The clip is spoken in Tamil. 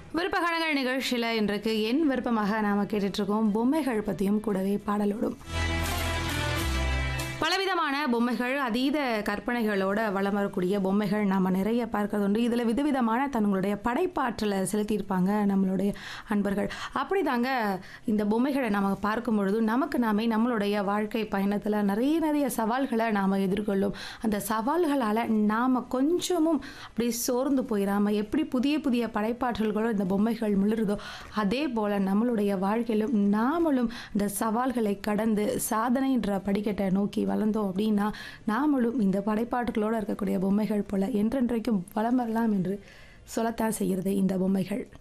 விருப்பகணங்கள் நிகழ்ச்சியில் இன்றைக்கு என் விருப்பமாக நாம் கேட்டுட்ருக்கோம் பொம்மைகள் பற்றியும் கூடவே பாடலோடும் பலவிதமான பொம்மைகள் அதீத கற்பனைகளோட வளம் வரக்கூடிய பொம்மைகள் நாம் நிறைய பார்க்கறது உண்டு இதில் விதவிதமான தங்களுடைய படைப்பாற்றலை செலுத்தியிருப்பாங்க நம்மளுடைய அன்பர்கள் அப்படி தாங்க இந்த பொம்மைகளை நாம் பார்க்கும் பொழுது நமக்கு நாமே நம்மளுடைய வாழ்க்கை பயணத்தில் நிறைய நிறைய சவால்களை நாம் எதிர்கொள்ளும் அந்த சவால்களால் நாம் கொஞ்சமும் அப்படி சோர்ந்து போயிடாமல் எப்படி புதிய புதிய படைப்பாற்றல்களோ இந்த பொம்மைகள் மிளருதோ அதே போல் நம்மளுடைய வாழ்க்கையிலும் நாமளும் இந்த சவால்களை கடந்து சாதனைன்ற படிக்கட்டை நோக்கி வளர்ந்தோம் அப்படின்னா நாமளும் இந்த படைப்பாற்றலோடு இருக்கக்கூடிய பொம்மைகள் போல என்றென்றைக்கும் வளம் வரலாம் என்று சொல்லத்தான் செய்கிறது இந்த பொம்மைகள்